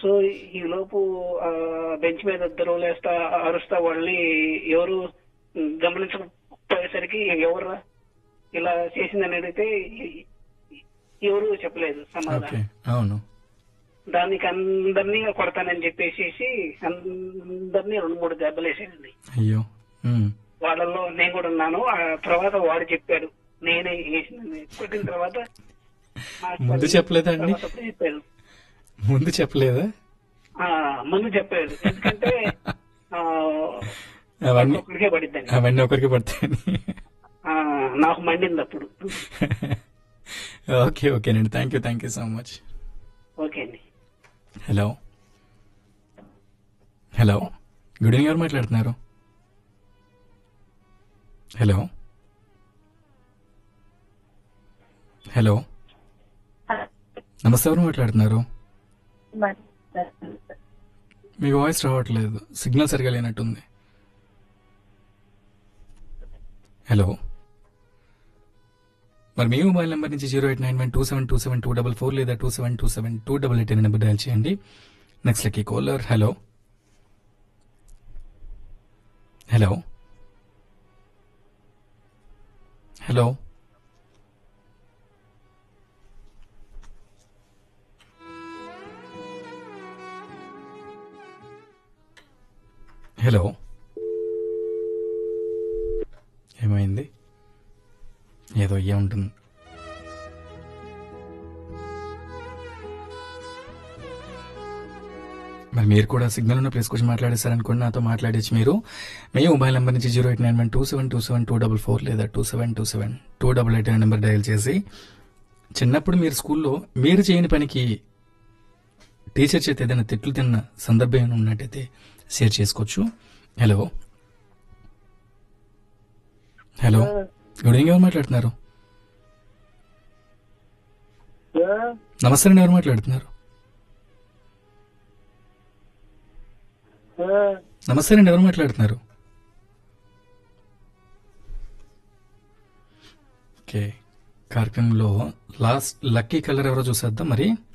So ఈ లోపు ఆ బెంచ్ మీద ఇద్దరు లేస్తా అరుస్తా వాళ్ళని ఎవరు గమనించకపోయేసరికి ఎవరు ఇలా చేసిందని అడిగితే ఎవరు చెప్పలేదు ఓకే సమాధానం అవును దానికి అందరినీ కొడతానని చెప్పేసి అందరినీ రెండు మూడు దెబ్బలు వేసేయండి అయ్యో ఉమ్. వాళ్ళల్లో నేను కూడా ఉన్నాను ఆ తర్వాత వాడు చెప్పాడు నేనే వేసిందని కొట్టిన తర్వాత నాకు ముందు చెప్పలేదా అండి? తర్వాత అప్పుడు చెప్పాడు ముందు చెప్పలేదా ఆ, ముందు చెప్పాడు ఎందుకంటే ఆ, అవన్నీ ఒక్కడికే పడిద్దని అవన్నీ ఒకరికి పడతాయని ఆ, నాకు మండింది అప్పుడు ఓకే ఓకేనండి thank you thank you so much okay అండి హలో హలో గుడ్ ఈవినింగ్ ఎవరు మాట్లాడుతున్నారు హలో హలో నమస్తే ఎవరు మాట్లాడుతున్నారు మీ వాయిస్ రావట్లేదు సిగ్నల్ సరిగా లేనట్టుంది హలో మరి మీ మొబైల్ నెంబర్ నుంచి zero eight nine one two seven two seven two double four లేదా two seven two seven two double eight అనే నెంబర్ డయల్ చేయండి నెక్స్ట్ లకి caller hello hello hello hello ఏమైంది ఏదో అయ్యే ఉంటుంది మరి మీరు కూడా సిగ్నల్ ఉన్న ప్లేస్ గురించి మాట్లాడేశారనుకోండి నాతో మాట్లాడేసి మీరు మీ మొబైల్ నెంబర్ నుంచి zero eight nine one two seven two seven two double four లేదా two seven two seven two double eight అనే నెంబర్ డయల్ చేసి చిన్నప్పుడు మీరు స్కూల్లో మీరు చేయని పనికి టీచర్ చేత ఏదైనా తిట్లు తిన్న సందర్భం ఏమైనా ఉన్నట్టయితే షేర్ చేసుకోవచ్చు హలో హలో గుడ్ ఈవినింగ్ ఎవరు మాట్లాడుతున్నారు నమస్తే అండి ఎవరు మాట్లాడుతున్నారు నమస్తే అండి ఎవరు మాట్లాడుతున్నారు ఓకే కార్యక్రమంలో లాస్ట్ లక్కీ కలర్ ఎవరో చూసేద్దాం మరి